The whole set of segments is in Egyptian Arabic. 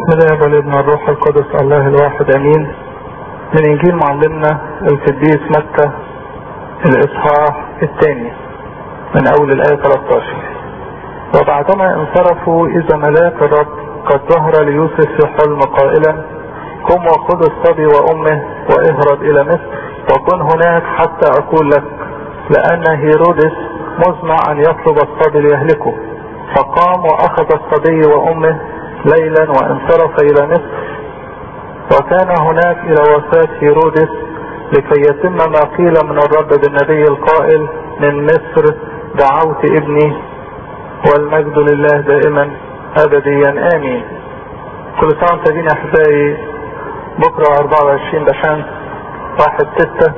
الاب والابن والروح القدس الله الواحد امين من انجيل معلمنا القديس متى الاصحاح الثاني من اول الايه 13 وبعدما انصرفوا اذا ملاك الرب قد ظهر ليوسف في حلم قائلا قم وخذ الصبي وامه واهرب الى مصر وكن هناك حتى اقول لك لان هيرودس مزمع ان يطلب الصبي ليهلكه فقام واخذ الصبي وامه ليلا وانصرف الى مصر وكان هناك الى وفاة هيرودس لكي يتم ما قيل من الرب بالنبي القائل من مصر دعوت ابني والمجد لله دائما ابديا امين كل سنة وانت بينا احبائي بكرة 24 بشمس واحد ستة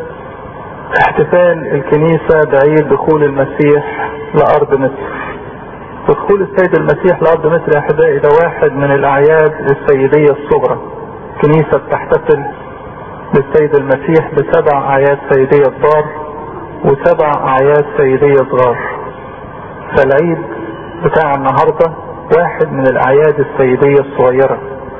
احتفال الكنيسة بعيد دخول المسيح لارض مصر دخول السيد المسيح لارض مصر يا احبائي ده واحد من الاعياد السيدية الصغرى كنيسة بتحتفل بالسيد المسيح بسبع اعياد سيدية كبار وسبع اعياد سيدية صغار فالعيد بتاع النهاردة واحد من الاعياد السيدية الصغيرة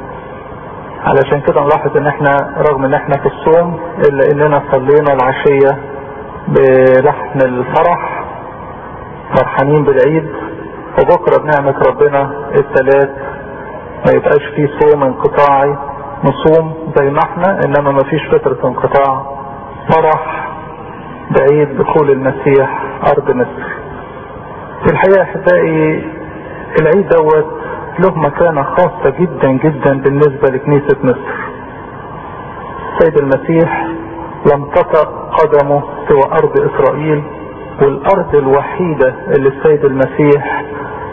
علشان كده نلاحظ ان احنا رغم ان احنا في الصوم الا اننا صلينا العشية بلحن الفرح فرحانين بالعيد وبكرة بنعمة ربنا الثلاث ما يبقاش فيه صوم انقطاعي نصوم زي ما احنا انما ما فيش فترة انقطاع فرح بعيد دخول المسيح ارض مصر في الحقيقة احبائي العيد دوت له مكانة خاصة جدا جدا بالنسبة لكنيسة مصر السيد المسيح لم تطأ قدمه سوى ارض اسرائيل والارض الوحيدة اللي السيد المسيح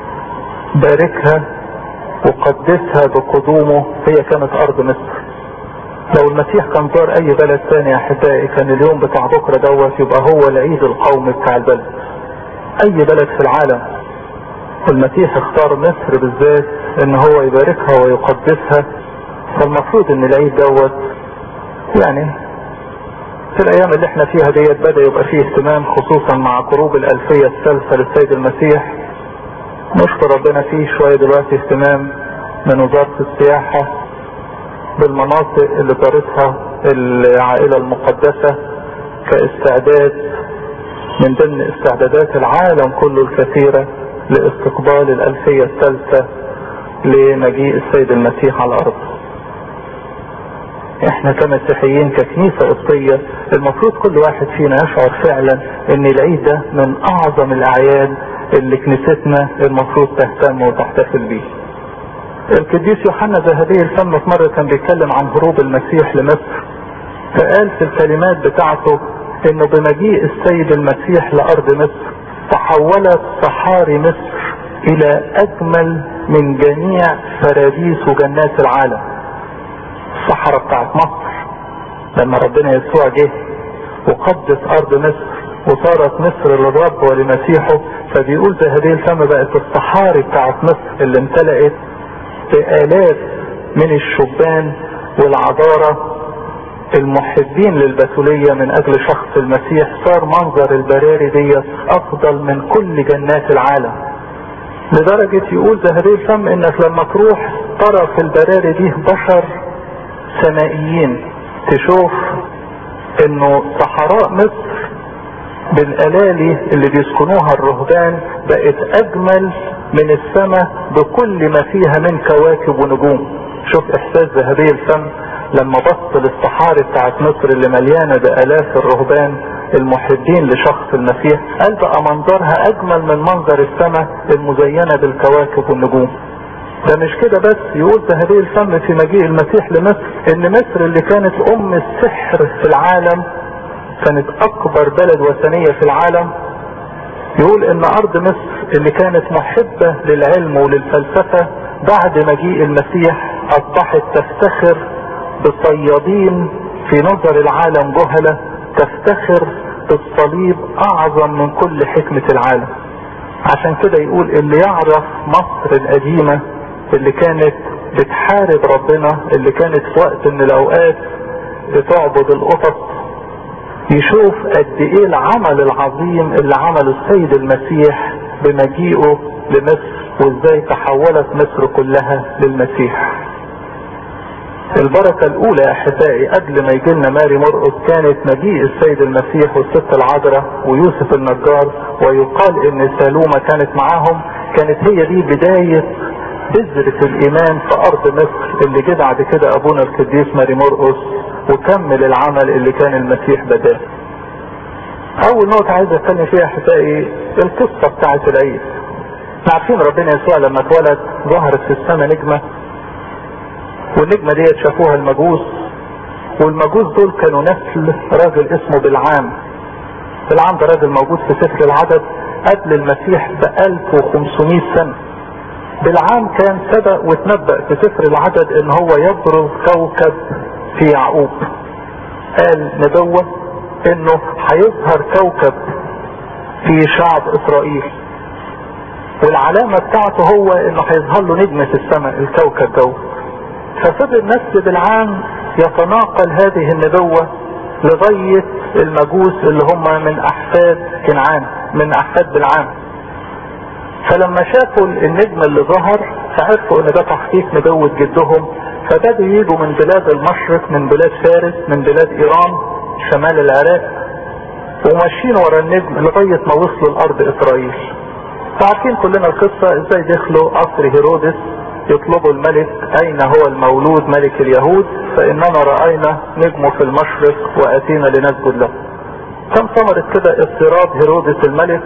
باركها وقدسها بقدومه هي كانت ارض مصر لو المسيح كان زار اي بلد تاني يا احبائي كان اليوم بتاع بكرة دوت يبقى هو العيد القومي بتاع البلد اي بلد في العالم والمسيح اختار مصر بالذات ان هو يباركها ويقدسها فالمفروض ان العيد دوت يعني في الايام اللي احنا فيها ديت بدا يبقى فيه اهتمام خصوصا مع قروب الالفية الثالثة للسيد المسيح نشكر ربنا فيه شوية دلوقتي اهتمام من وزارة السياحة بالمناطق اللي زارتها العائلة المقدسة كاستعداد من ضمن استعدادات العالم كله الكثيرة لاستقبال الالفية الثالثة لمجيء السيد المسيح على الارض احنا كمسيحيين ككنيسة قبطية المفروض كل واحد فينا يشعر فعلا ان العيد ده من اعظم الاعياد اللي كنيستنا المفروض تهتم وتحتفل بيه القديس يوحنا ذهبي الفم في مرة كان بيتكلم عن هروب المسيح لمصر فقال في الكلمات بتاعته انه بمجيء السيد المسيح لارض مصر تحولت صحاري مصر الى اجمل من جميع فراديس وجنات العالم الصحراء بتاعت مصر لما ربنا يسوع جه وقدس ارض مصر وصارت مصر للرب ولمسيحه فبيقول ذهبي الفم بقت الصحاري بتاعت مصر اللي امتلأت بآلاف من الشبان والعذارة المحبين للبتولية من اجل شخص المسيح صار منظر البراري دي افضل من كل جنات العالم لدرجة يقول ذهبي الفم انك لما تروح ترى في البراري دي بشر سمائيين تشوف انه صحراء مصر بالالالي اللي بيسكنوها الرهبان بقت اجمل من السماء بكل ما فيها من كواكب ونجوم شوف احساس ذهبي الفم لما بص للصحاري بتاعت مصر اللي مليانة بالاف الرهبان المحبين لشخص المسيح قال بقى منظرها اجمل من منظر السماء المزينة بالكواكب والنجوم ده مش كده بس يقول ذهبي الفم في مجيء المسيح لمصر ان مصر اللي كانت ام السحر في العالم كانت اكبر بلد وثنية في العالم يقول ان ارض مصر اللي كانت محبة للعلم وللفلسفة بعد مجيء المسيح اصبحت تفتخر بصيادين في نظر العالم جهلة تفتخر بالصليب اعظم من كل حكمة العالم عشان كده يقول اللي يعرف مصر القديمة اللي كانت بتحارب ربنا اللي كانت في وقت من الاوقات بتعبد القطط يشوف قد ايه العمل العظيم اللي عمله السيد المسيح بمجيئه لمصر وازاي تحولت مصر كلها للمسيح البركة الأولى يا أحبائي قبل ما يجي لنا ماري مرقس كانت مجيء السيد المسيح والست العذراء ويوسف النجار ويقال إن سالومة كانت معاهم كانت هي دي بداية بذرة الإيمان في أرض مصر اللي جه بعد كده أبونا القديس ماري مرقس وكمل العمل اللي كان المسيح بداه. أول نقطة عايز أتكلم فيها أحبائي القصة بتاعت العيد. عارفين ربنا يسوع لما اتولد ظهرت في السماء نجمة والنجمة ديت شافوها المجوس والمجوس دول كانوا نسل راجل اسمه بالعام بالعام ده راجل موجود في سفر العدد قبل المسيح ب 1500 سنة بالعام كان سبق وتنبأ في سفر العدد ان هو يبرز كوكب في يعقوب قال نبوة انه هيظهر كوكب في شعب اسرائيل والعلامة بتاعته هو انه هيظهر له نجم في السماء الكوكب دوت ففضل نفس بالعام يتناقل هذه النبوة لغاية المجوس اللي هم من احفاد كنعان من احفاد بالعام فلما شافوا النجم اللي ظهر فعرفوا ان ده تحقيق نبوة جدهم فبدوا يجوا من بلاد المشرق من بلاد فارس من بلاد ايران شمال العراق وماشيين ورا النجم لغاية ما وصلوا لارض اسرائيل فعارفين كلنا القصة ازاي دخلوا قصر هيرودس يطلبوا الملك اين هو المولود ملك اليهود فاننا رأينا نجمه في المشرق واتينا لنسجد له كم ثمرت كده اضطراب هيرودس الملك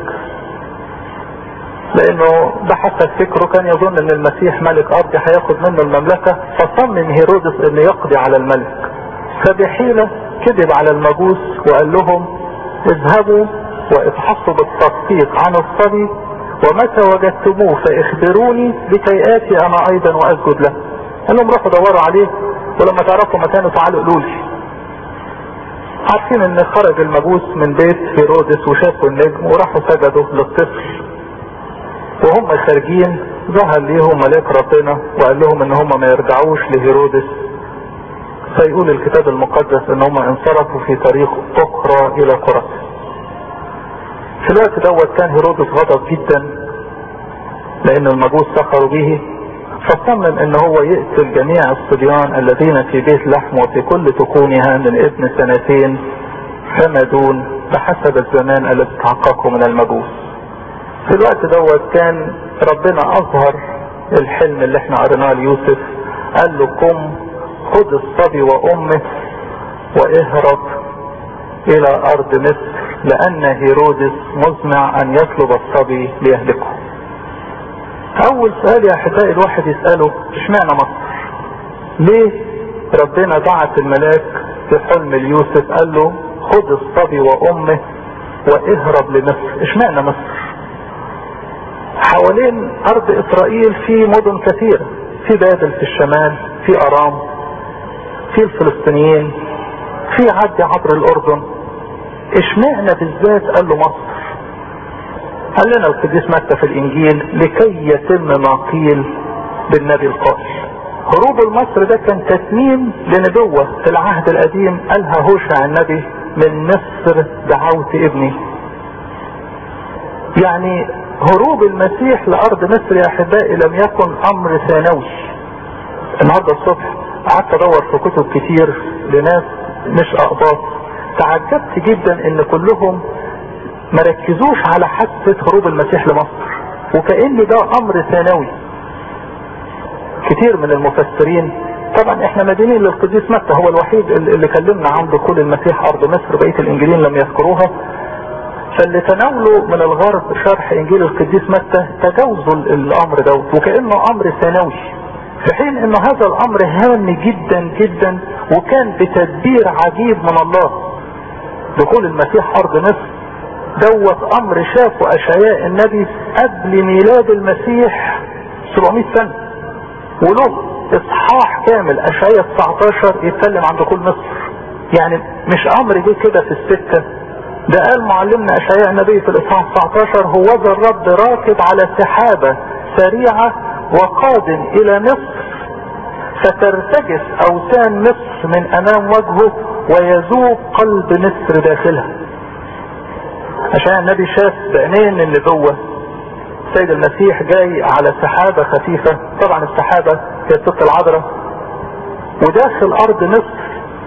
لانه بحسب فكره كان يظن ان المسيح ملك ارضي هياخد منه المملكة فصمم هيرودس انه يقضي على الملك فبحيلة كذب على المجوس وقال لهم اذهبوا وابحثوا بالتدقيق عن الصبي ومتى وجدتموه فاخبروني لكي اتي انا ايضا واسجد له قال لهم روحوا دوروا عليه ولما تعرفوا مكانه تعالوا قولوا لي عارفين ان خرج المجوس من بيت هيرودس وشافوا النجم وراحوا سجدوا للطفل وهم خارجين ظهر ليهم ملاك ربنا وقال لهم ان هم ما يرجعوش لهيرودس فيقول الكتاب المقدس ان هم انصرفوا في طريق اخرى الى قرى في الوقت دوت كان هيرودس غضب جدا لان المجوس سخروا به فصمم ان هو يقتل جميع الصبيان الذين في بيت لحم وفي كل تكونها من ابن سنتين فما دون بحسب الزمان الذي تحققه من المجوس في الوقت دوت كان ربنا اظهر الحلم اللي احنا قريناه ليوسف قال له قم خذ الصبي وامه واهرب الى ارض مصر لان هيرودس مزمع ان يطلب الصبي ليهلكه اول سؤال يا احبائي الواحد يسأله اشمعنى مصر ليه ربنا بعت الملاك في حلم ليوسف قال له خذ الصبي وامه واهرب لمصر اشمعنى مصر حوالين ارض اسرائيل في مدن كثيرة في بابل في الشمال في ارام في الفلسطينيين في عدي عبر الاردن اشمعنى بالذات قال له مصر قال لنا القديس متى في الانجيل لكي يتم ما قيل بالنبي القائل هروب المصر ده كان تتميم لنبوة في العهد القديم قالها هوشع النبي من مصر دعوت ابني يعني هروب المسيح لارض مصر يا احبائي لم يكن امر ثانوي النهارده الصبح قعدت ادور في كتب كتير لناس مش اقباط تعجبت جدا ان كلهم ما ركزوش على حادثة هروب المسيح لمصر وكأن ده امر ثانوي كتير من المفسرين طبعا احنا مدينين للقديس متى هو الوحيد اللي كلمنا عن دخول المسيح ارض مصر بقية الانجيلين لم يذكروها فاللي تناولوا من الغرب شرح انجيل القديس متى تجاوزوا الامر دوت وكانه امر ثانوي في حين انه هذا الامر هام جدا جدا وكان بتدبير عجيب من الله دخول المسيح ارض مصر دوت امر شافه اشعياء النبي قبل ميلاد المسيح 700 سنة وله اصحاح كامل اشعياء 19 يتكلم عن دخول مصر يعني مش امر جه كده في السكة ده قال معلمنا اشعياء النبي في الاصحاح 19 هو ذا الرب راكب على سحابة سريعة وقادم الى مصر فترتجف اوثان مصر من امام وجهه ويذوب قلب مصر داخلها عشان النبي شاف بعينين النبوة سيد المسيح جاي على سحابة خفيفة طبعا السحابة هي الست العذراء وداخل ارض مصر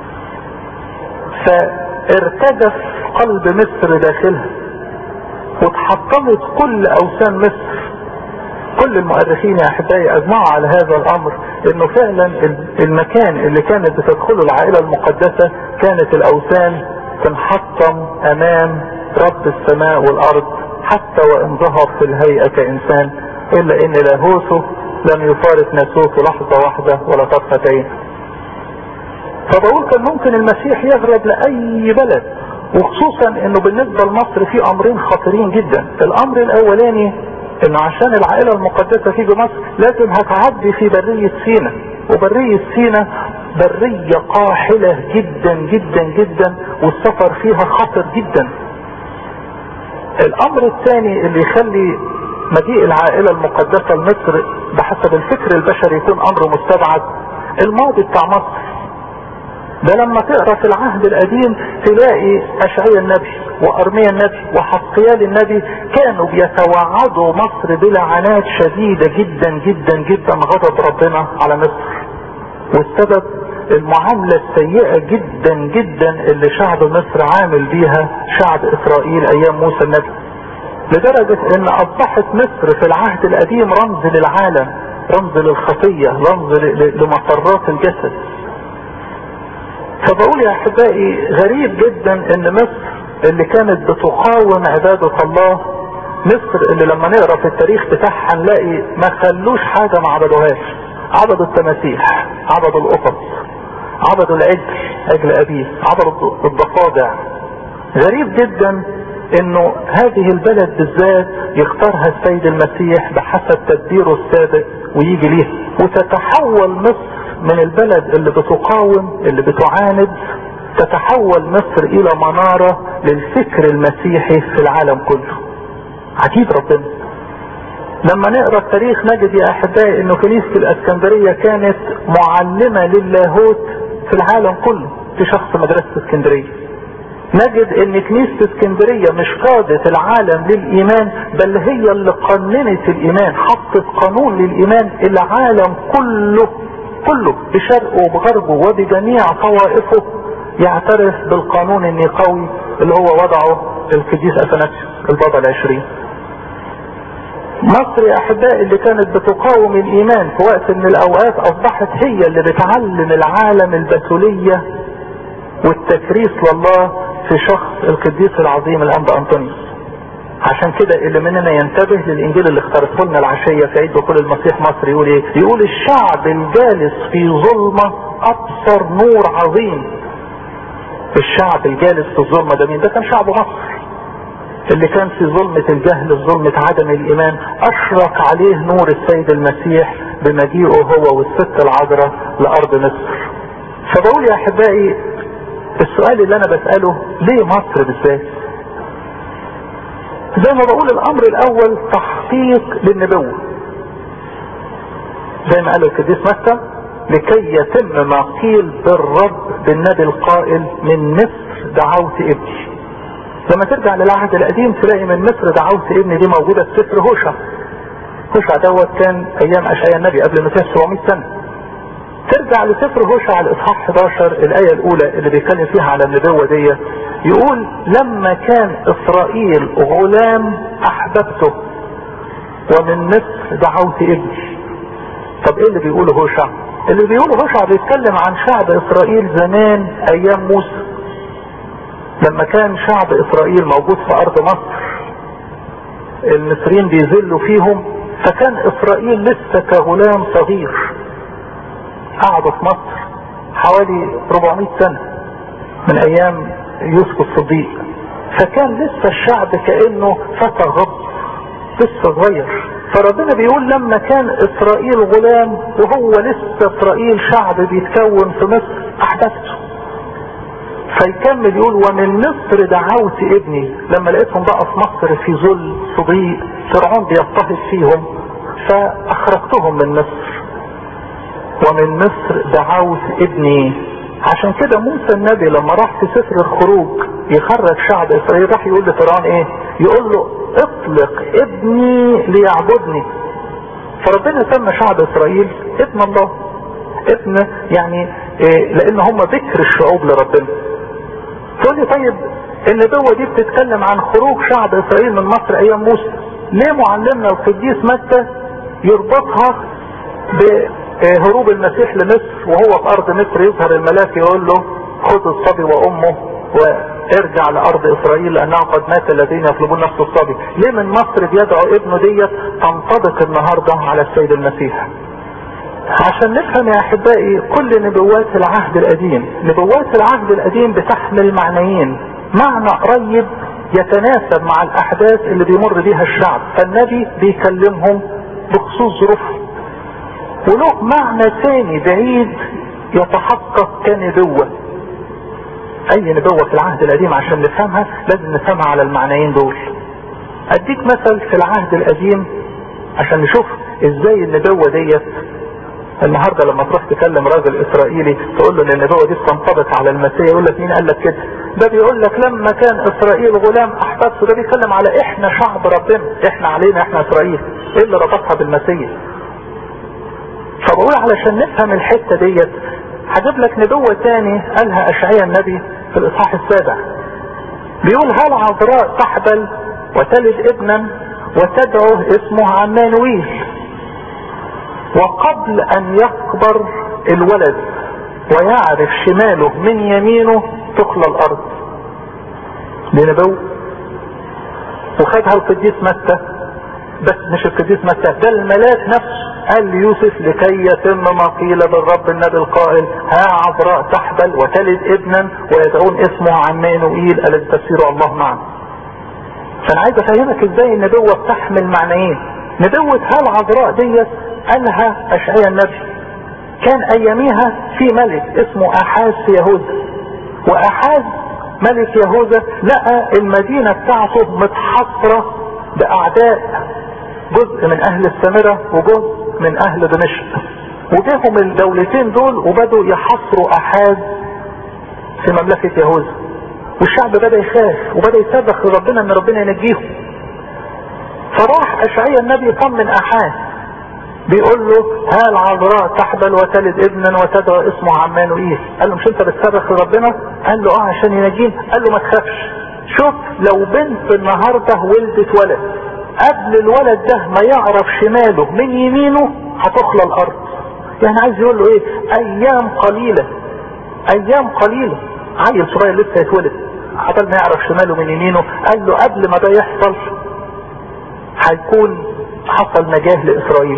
فارتجف قلب مصر داخلها واتحطمت كل اوثان مصر كل المؤرخين يا احبائي اجمعوا على هذا الامر انه فعلا المكان اللي كانت بتدخله العائله المقدسه كانت الاوثان تنحطم امام رب السماء والارض حتى وان ظهر في الهيئه كانسان الا ان لاهوته لم يفارق ناسوته لحظه واحده ولا طرفه عين فبقول كان ممكن المسيح يهرب لاي بلد وخصوصا انه بالنسبه لمصر في امرين خطيرين جدا الامر الاولاني انه عشان العائلة المقدسة تيجي مصر لازم هتعدي في برية سينا وبرية سينا برية قاحلة جدا جدا جدا والسفر فيها خطر جدا الامر الثاني اللي يخلي مجيء العائلة المقدسة لمصر بحسب الفكر البشري يكون امر مستبعد الماضي بتاع مصر ده لما تقرا في العهد القديم تلاقي اشعياء النبي وارميا النبي وحقيال النبي كانوا بيتوعدوا مصر بلعنات شديدة جدا جدا جدا غضب ربنا على مصر والسبب المعاملة السيئة جدا جدا اللي شعب مصر عامل بيها شعب اسرائيل ايام موسى النبي لدرجة ان اصبحت مصر في العهد القديم رمز للعالم رمز للخطية رمز لمسرات الجسد فبقول يا احبائي غريب جدا ان مصر اللي كانت بتقاوم عبادة الله مصر اللي لما نقرا في التاريخ بتاعها نلاقي ما خلوش حاجة ما عبدوهاش عبدوا التماسيح عبدوا القطط عبدوا العجل عجل ابيه عبدوا الضفادع غريب جدا انه هذه البلد بالذات يختارها السيد المسيح بحسب تدبيره السابق ويجي ليها وتتحول مصر من البلد اللي بتقاوم اللي بتعاند تتحول مصر الى منارة للفكر المسيحي في العالم كله عجيب ربنا لما نقرا التاريخ نجد يا احبائي انه كنيسة الاسكندرية كانت معلمة للاهوت في العالم كله في شخص مدرسة اسكندرية نجد ان كنيسة اسكندرية مش قادت العالم للايمان بل هي اللي قننت الايمان حطت قانون للايمان العالم كله كله بشرقه وبغربه وبجميع طوائفه يعترف بالقانون النقاوي اللي هو وضعه القديس اثناسيوس البابا العشرين مصر يا احبائي اللي كانت بتقاوم الايمان في وقت من الاوقات اصبحت هي اللي بتعلم العالم البتولية والتكريس لله في شخص القديس العظيم الانبا انطونيوس عشان كده اللي مننا ينتبه للانجيل اللي اخترته لنا العشية في عيد دخول المسيح مصر يقول ايه يقول الشعب الجالس في ظلمة ابصر نور عظيم الشعب الجالس في الظلمة ده مين ده كان شعب مصر اللي كان في ظلمة الجهل في ظلمة عدم الايمان اشرق عليه نور السيد المسيح بمجيئه هو والست العذراء لارض مصر فبقول يا احبائي السؤال اللي انا بسأله ليه مصر بالذات زي ما بقول الامر الاول تحقيق للنبوة زي ما قال القديس مكة لكي يتم ما قيل بالرب بالنبي القائل من مصر دعوت ابني لما ترجع للعهد القديم تلاقي من مصر دعوت ابني دي موجودة في سفر هوشع هوشع دوت كان ايام اشعياء النبي قبل المسيح 700 سنة ترجع لسفر هوشع الاصحاح 11 الايه الاولى اللي بيتكلم فيها على النبوه دي يقول لما كان اسرائيل غلام احببته ومن مصر دعوت ابني طب ايه اللي بيقوله هوشع اللي بيقوله هوشع بيتكلم عن شعب اسرائيل زمان ايام موسى لما كان شعب اسرائيل موجود في ارض مصر المصريين بيذلوا فيهم فكان اسرائيل لسه كغلام صغير قعدوا في مصر حوالي 400 سنة من ايام يوسف الصديق فكان لسه الشعب كأنه فتى غض لسه صغير فربنا بيقول لما كان اسرائيل غلام وهو لسه اسرائيل شعب بيتكون في مصر احببته فيكمل يقول ومن مصر دعوت ابني لما لقيتهم بقى في مصر في ذل صديق فرعون بيضطهد فيهم فاخرجتهم من مصر ومن مصر دعوت ابني عشان كده موسى النبي لما راح في سفر الخروج يخرج شعب اسرائيل راح يقول لفرعون ايه يقول له اطلق ابني ليعبدني فربنا سمى شعب اسرائيل ابن الله ابن يعني إيه لان هم ذكر الشعوب لربنا تقول لي طيب النبوة دي بتتكلم عن خروج شعب اسرائيل من مصر ايام موسى ليه معلمنا القديس متى يربطها بهروب المسيح لمصر وهو في ارض مصر يظهر الملاك يقول له خذ الصبي وامه وارجع لارض اسرائيل لانه قد مات الذين يطلبون نفس الصبي ليه من مصر بيدعو ابنه ديت تنطبق النهارده على السيد المسيح عشان نفهم يا احبائي كل نبوات العهد القديم نبوات العهد القديم بتحمل معنيين معنى قريب يتناسب مع الاحداث اللي بيمر بيها الشعب فالنبي بيكلمهم بخصوص ظروفهم وله معنى ثاني بعيد يتحقق كنبوة اي نبوة في العهد القديم عشان نفهمها لازم نفهمها على المعنيين دول اديك مثل في العهد القديم عشان نشوف ازاي النبوة ديت النهاردة لما تروح تكلم راجل اسرائيلي تقول له ان النبوة دي تنطبق على المسيح يقول لك مين قال لك كده ده بيقول لك لما كان اسرائيل غلام احببته ده بيتكلم على احنا شعب ربنا احنا علينا احنا اسرائيل ايه اللي ربطها بالمسيح فبقول علشان نفهم الحتة ديت هجيب لك نبوة تاني قالها اشعياء النبي في الاصحاح السابع بيقول هل عذراء تحبل وتلد ابنا وتدعو اسمه عمانويل وقبل ان يكبر الولد ويعرف شماله من يمينه تخلى الارض دي نبوة وخدها القديس متى بس مش القديس متى ده الملاك نفسه قال ليوسف لكي يتم ما قيل بالرب النبي القائل ها عذراء تحبل وتلد ابنا ويدعون اسمه عمانوئيل الذي تفسيره الله معنا فانا عايز افهمك ازاي النبوة بتحمل معنيين نبوة هل عذراء ديت قالها اشعياء النبي كان اياميها في ملك اسمه احاز في يهوذا واحاز ملك يهوذا لقى المدينة بتاعته متحصرة باعداء جزء من اهل السامرة وجزء من اهل دمشق وجاهم الدولتين دول وبدوا يحصروا احاز في مملكة يهوذا والشعب بدأ يخاف وبدأ يصرخ لربنا ان ربنا ينجيهم فراح اشعياء النبي يطمن احاز بيقول له ها العذراء تحبل وتلد ابنا وتدعو اسمه عمانوئيل قال له مش انت بتصرخ لربنا قال له اه عشان ينجينا قال له ما تخافش شوف لو بنت النهارده ولدت ولد قبل الولد ده ما يعرف شماله من يمينه هتخلى الارض يعني عايز يقول له ايه ايام قليلة ايام قليلة عيل صغير لسه يتولد قبل ما يعرف شماله من يمينه قال له قبل ما ده يحصل هيكون حصل نجاه لاسرائيل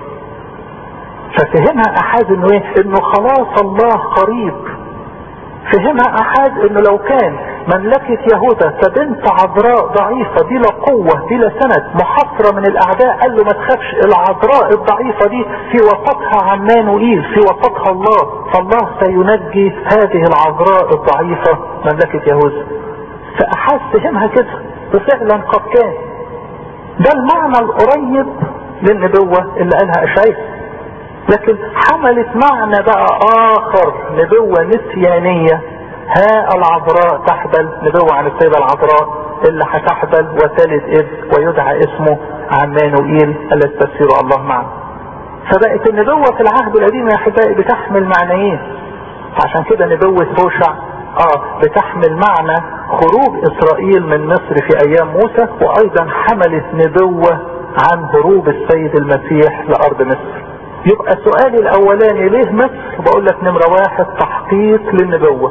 ففهمها احد انه ايه انه خلاص الله قريب فهمها احد انه لو كان مملكة يهوذا كبنت عذراء ضعيفة بلا قوة بلا سند محصرة من الاعداء قال له ما تخافش العذراء الضعيفة دي في وسطها عمانوئيل في وسطها الله فالله سينجي هذه العذراء الضعيفة مملكة يهوذا فاحد فهمها كده وفعلا قد كان ده المعنى القريب للنبوة اللي قالها اشعياء لكن حملت معنى بقى اخر نبوة نسيانية ها العذراء تحبل نبوة عن السيدة العذراء اللي هتحبل وتلد اب ويدعى اسمه عمانوئيل الذي تفسيره الله معنا فبقت النبوة في العهد القديم يا احبائي بتحمل معنيين عشان كده نبوة هوشع اه بتحمل معنى خروج اسرائيل من مصر في ايام موسى وايضا حملت نبوة عن هروب السيد المسيح لارض مصر يبقى سؤالي الاولاني ليه مصر بقول لك نمرة واحد تحقيق للنبوة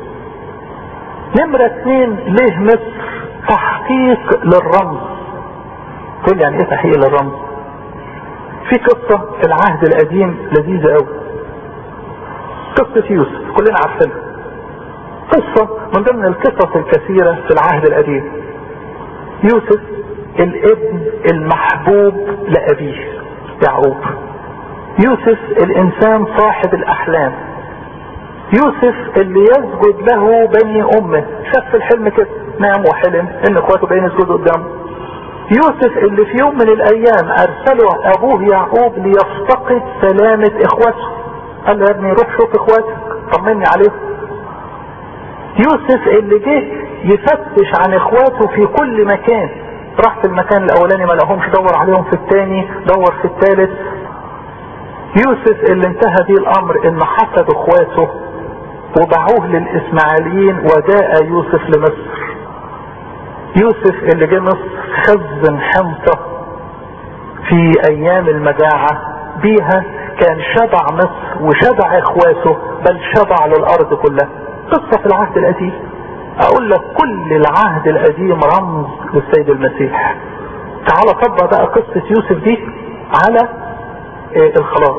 نمرة اثنين ليه مصر تحقيق للرمز تقول يعني ايه تحقيق للرمز في قصة في العهد القديم لذيذة قوي قصة يوسف كلنا عارفينها قصة من ضمن القصص الكثيرة في العهد القديم يوسف الابن المحبوب لأبيه يعقوب يوسف الانسان صاحب الاحلام يوسف اللي يسجد له بني امه شاف في الحلم كده نام وحلم ان اخواته بين يسجدوا قدامه يوسف اللي في يوم من الايام ارسله ابوه يعقوب ليفتقد سلامة اخواته قال له يا ابني روح شوف اخواتك طمني عليهم يوسف اللي جه يفتش عن اخواته في كل مكان راح في المكان الاولاني ما لهمش دور عليهم في الثاني دور في الثالث يوسف اللي انتهى بيه الامر ان حسد اخواته وباعوه للاسماعيليين وجاء يوسف لمصر يوسف اللي جه مصر خزن حنطة في ايام المجاعة بيها كان شبع مصر وشبع اخواته بل شبع للارض كلها قصة في العهد القديم اقول لك كل العهد القديم رمز للسيد المسيح تعال طبق بقى قصة يوسف دي على الخلاص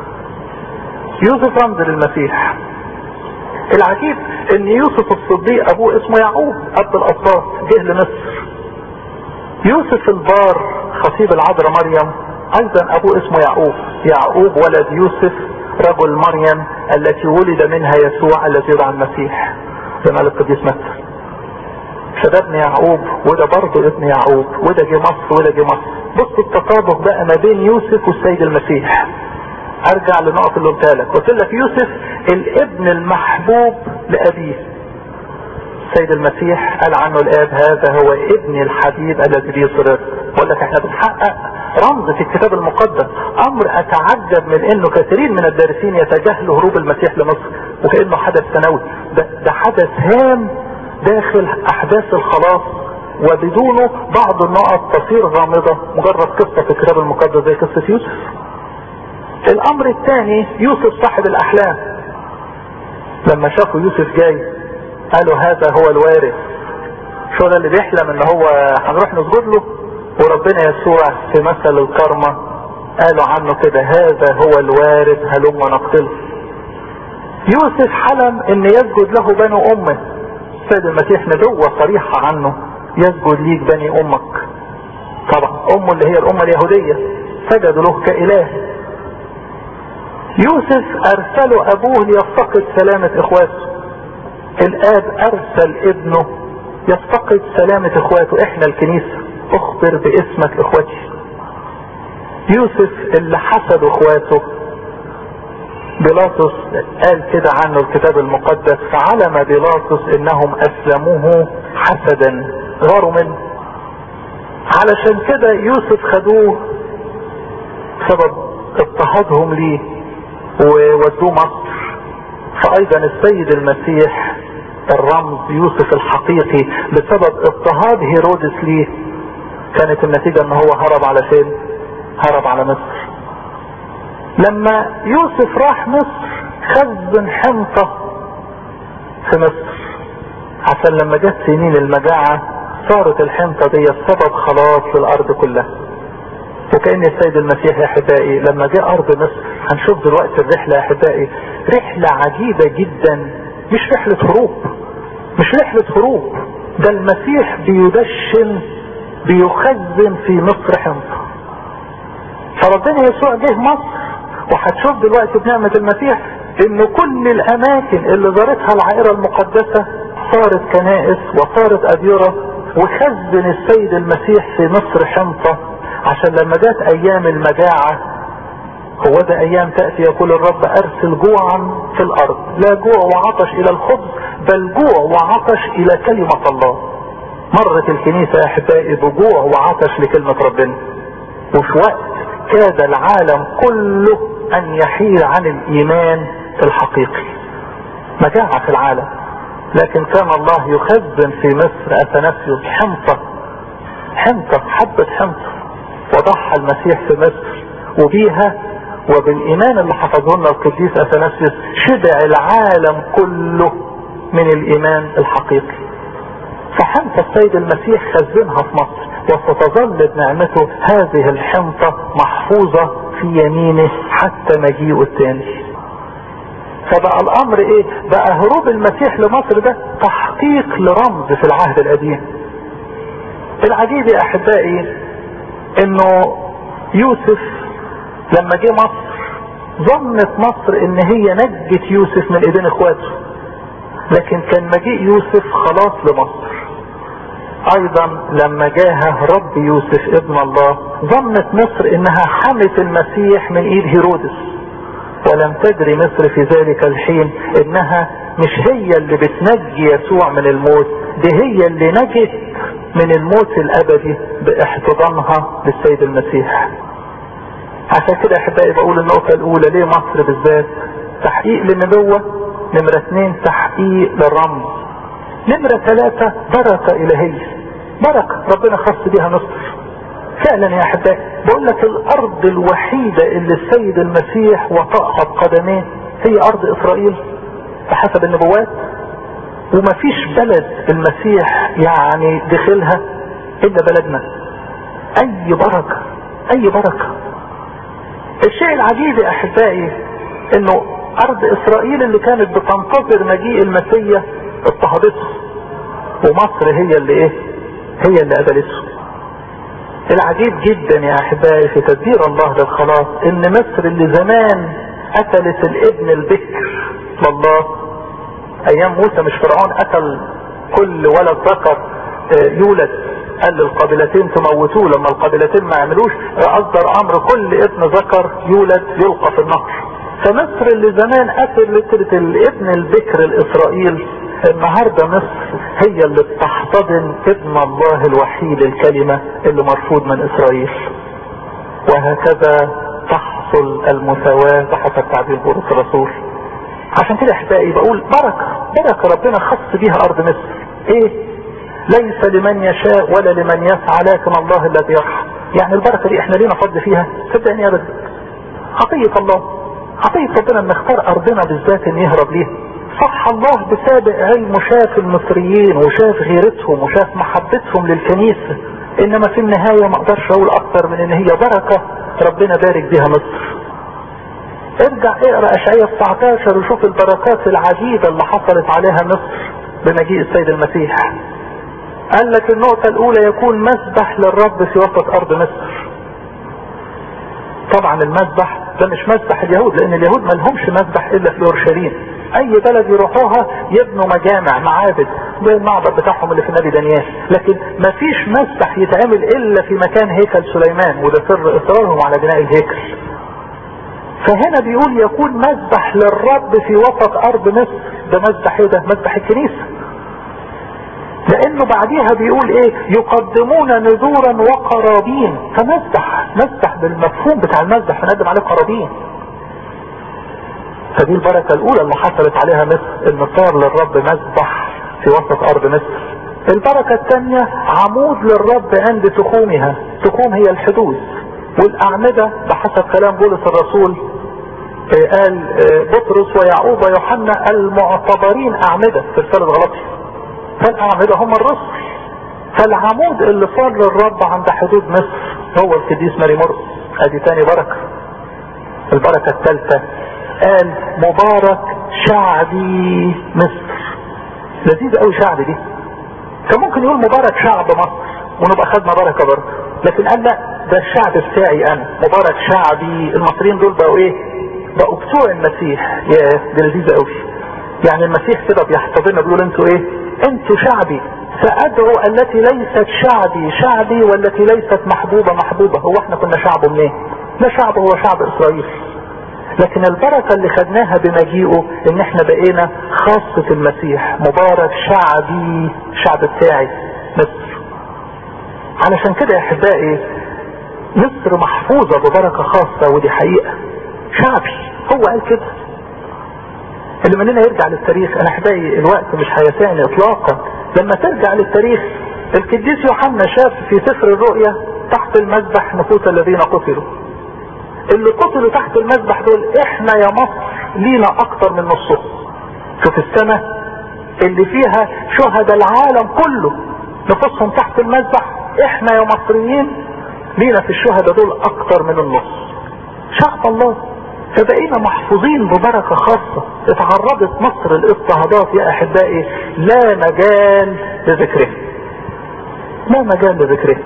يوسف رمز للمسيح العجيب ان يوسف الصديق ابوه اسمه يعقوب اب الاسباط جه لمصر يوسف البار خطيب العذراء مريم ايضا ابوه اسمه يعقوب يعقوب ولد يوسف رجل مريم التي ولد منها يسوع الذي يدعى المسيح زي ما قال القديس متى فده ابن يعقوب وده برضه ابن يعقوب وده جه مصر وده جه مصر بص التطابق بقى ما بين يوسف والسيد المسيح ارجع لنقط اللي قلتها لك قلت لك يوسف الابن المحبوب لابيه السيد المسيح قال عنه الاب هذا هو ابن الحبيب الذي به سررت بقول لك احنا بنحقق رمز في الكتاب المقدس امر اتعجب من انه كثيرين من الدارسين يتجاهلوا هروب المسيح لمصر وكانه حدث سنوي ده, ده حدث هام داخل احداث الخلاص وبدونه بعض النقط تصير غامضة مجرد قصة في الكتاب المقدس زي قصة يوسف الامر الثاني يوسف صاحب الاحلام لما شافوا يوسف جاي قالوا هذا هو الوارث شو ده اللي بيحلم ان هو هنروح نسجد له وربنا يسوع في مثل الكرمة قالوا عنه كده هذا هو الوارث هلم نقتله يوسف حلم ان يسجد له بنو امه السيد المسيح نبوة صريحة عنه يسجد ليك بني امك طبعا امه اللي هي الامة اليهودية سجدوا له كاله يوسف ارسله ابوه ليفتقد سلامة اخواته الاب ارسل ابنه يفتقد سلامة اخواته احنا الكنيسة اخبر باسمك اخوتي يوسف اللي حسد اخواته بيلاطس قال كده عنه الكتاب المقدس فعلم بيلاطس انهم اسلموه حسدا غاروا منه علشان كده يوسف خدوه سبب اضطهادهم ليه وودوه مصر فايضا السيد المسيح الرمز يوسف الحقيقي بسبب اضطهاد هيرودس ليه كانت النتيجة ان هو هرب على فين هرب على مصر لما يوسف راح مصر خزن حنطة في مصر عشان لما جت سنين المجاعة صارت الحنطة دي سبب خلاص للأرض كلها وكأن السيد المسيح يا أحبائي لما جاء أرض مصر هنشوف دلوقتي الرحلة يا أحبائي رحلة عجيبة جدا مش رحلة هروب مش رحلة هروب ده المسيح بيدشن بيخزن في مصر حنطة فربنا يسوع جه مصر وهتشوف دلوقتي بنعمة المسيح ان كل الاماكن اللي زارتها العائرة المقدسة صارت كنائس وصارت اديرة وخزن السيد المسيح في مصر حنطة عشان لما جت ايام المجاعة هو ده ايام تأتي يقول الرب ارسل جوعا في الارض لا جوع وعطش الى الخبز بل جوع وعطش الى كلمة الله مرت الكنيسة يا احبائي بجوع وعطش لكلمة ربنا وفي وقت كاد العالم كله ان يحيل عن الايمان الحقيقي مجاعة في العالم لكن كان الله يخزن في مصر اثناسيوس حنطة حنطة حبة حنطة وضحى المسيح في مصر وبيها وبالايمان اللي حفظه لنا القديس اثناسيوس شبع العالم كله من الايمان الحقيقي فحنطة السيد المسيح خزنها في مصر وستظل بنعمته هذه الحنطة محفوظة في يمينه حتى مجيئه الثاني فبقى الامر ايه بقى هروب المسيح لمصر ده تحقيق لرمز في العهد القديم العجيب يا احبائي انه يوسف لما جه مصر ظنت مصر ان هي نجت يوسف من ايدين اخواته لكن كان مجيء يوسف خلاص لمصر ايضا لما جاه رب يوسف ابن الله ظنت مصر انها حمت المسيح من ايد هيرودس ولم تدري مصر في ذلك الحين انها مش هي اللي بتنجي يسوع من الموت دي هي اللي نجت من الموت الابدي باحتضانها للسيد المسيح عشان كده احبائي بقول النقطة الاولى ليه مصر بالذات تحقيق للنبوة نمرة اثنين تحقيق للرمز نمرة ثلاثة بركة الهية بركة ربنا خص بيها مصر فعلا يا احبائي بقول لك الارض الوحيدة اللي السيد المسيح وطأها بقدميه هي ارض اسرائيل بحسب النبوات ومفيش بلد المسيح يعني دخلها الا بلدنا اي بركة اي بركة الشيء العجيب يا احبائي انه ارض اسرائيل اللي كانت بتنتظر مجيء المسيح اضطهدته ومصر هي اللي ايه هي اللي قبلته العجيب جدا يا احبائي في تدبير الله للخلاص ان مصر اللي زمان قتلت الابن البكر لله ايام موسى مش فرعون قتل كل ولد ذكر يولد قال للقبيلتين تموتوه لما القبيلتين ما عملوش اصدر امر كل ابن ذكر يولد يلقى في النهر فمصر اللي زمان قتلت الابن البكر الاسرائيل النهارده مصر هي اللي بتحتضن ابن الله الوحيد الكلمة اللي مرفوض من اسرائيل وهكذا تحصل المساواة بحسب تعبير بولس الرسول عشان كده احبائي بقول بركة بركة ربنا خص بيها ارض مصر ايه ليس لمن يشاء ولا لمن يسعى لكن الله الذي يرحم يعني البركة دي احنا لينا فضل فيها صدقني ابدا عطية الله عطية ربنا ان اختار ارضنا بالذات ان يهرب ليها صح الله بسابق علمه شاف المصريين وشاف غيرتهم وشاف محبتهم للكنيسة انما في النهاية ما اقدرش اقول اكتر من ان هي بركة ربنا بارك بها مصر ارجع اقرا اشعياء 19 وشوف البركات العجيبة اللي حصلت عليها مصر بمجيء السيد المسيح قال لك النقطة الاولى يكون مسبح للرب في وسط ارض مصر طبعا المسبح ده مش مسبح اليهود لان اليهود ما لهمش مسبح الا في اورشليم اي بلد يروحوها يبنوا مجامع معابد زي المعبد بتاعهم اللي في نبي دانيال لكن ما فيش مسبح يتعمل الا في مكان هيكل سليمان وده سر اصرارهم على بناء الهيكل فهنا بيقول يكون مسبح للرب في وسط ارض مصر ده مسبح ايه ده مسبح الكنيسه لانه بعديها بيقول ايه يقدمون نذورا وقرابين فمسبح مسبح بالمفهوم بتاع المسبح بنقدم عليه قرابين فدي البركة الاولى اللي حصلت عليها مصر ان صار للرب مسبح في وسط ارض مصر البركة الثانية عمود للرب عند تخومها تخوم هي الحدود والاعمدة بحسب كلام بولس الرسول قال بطرس ويعقوب ويوحنا المعتبرين اعمدة في رسالة غلطية فالاعمدة هم الرسل فالعمود اللي صار للرب عند حدود مصر هو القديس ماري مرقس ادي تاني بركة البركة الثالثة قال مبارك شعبي مصر لذيذ قوي شعب دي كان ممكن يقول مبارك شعب مصر ونبقى خدنا بركة برضه لكن قال لا ده الشعب بتاعي انا مبارك شعبي المصريين دول بقوا ايه بقوا بتوع المسيح يا دي لذيذة قوي يعني المسيح كده بيحتضننا بيقول انتوا ايه انتوا شعبي فادعو التي ليست شعبي شعبي والتي ليست محبوبة محبوبة هو احنا كنا شعبه منين لا شعب هو شعب اسرائيل لكن البركة اللي خدناها بمجيئه ان احنا بقينا خاصة المسيح مبارك شعبي شعب بتاعي مصر علشان كده يا احبائي مصر محفوظة ببركة خاصة ودي حقيقة شعبي هو قال كده اللي مننا يرجع للتاريخ انا احبائي الوقت مش هيسعني اطلاقا لما ترجع للتاريخ القديس يوحنا شاف في سفر الرؤيا تحت المذبح نفوس الذين قتلوا اللي قتلوا تحت المذبح دول احنا يا مصر لينا اكتر من نصهم شوف السنة اللي فيها شهداء العالم كله نفوسهم تحت المذبح احنا يا مصريين لينا في الشهداء دول اكتر من النص شعب الله فبقينا محفوظين ببركة خاصة اتعرضت مصر الاضطهادات يا احبائي لا مجال لذكره لا مجال لذكره